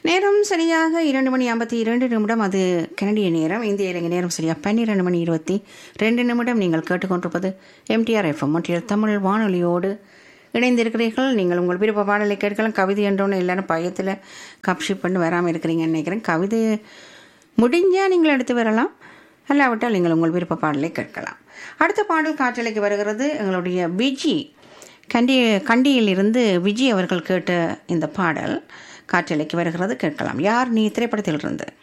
நேரம் சரியாக இரண்டு மணி ஐம்பத்தி இரண்டு நிமிடம் அது கனடிய நேரம் இந்திய இலங்கை நேரம் சரியாக பன்னிரெண்டு மணி இருபத்தி ரெண்டு நிமிடம் நீங்கள் கேட்டுக்கொண்டிருப்பது எம்டிஆர் எஃப்எம் ஒன்றிய தமிழ் வானொலியோடு இணைந்திருக்கிறீர்கள் நீங்கள் உங்கள் விருப்ப பாடலை கேட்கலாம் கவிதை என்றோன்னு எல்லாரும் பயத்தில் கப்ஷிப் பண்ணி வராமல் இருக்கிறீங்கன்னு நினைக்கிறேன் கவிதை முடிஞ்சால் நீங்கள் எடுத்து வரலாம் அல்லாவிட்டால் நீங்கள் உங்கள் விருப்ப பாடலை கேட்கலாம் அடுத்த பாடல் காற்றலைக்கு வருகிறது எங்களுடைய விஜி கண்டி கண்டியில் இருந்து விஜய் அவர்கள் கேட்ட இந்த பாடல் காற்றலைக்கு வருகிறது கேட்கலாம் யார் நீ திரைப்படத்தில் இருந்து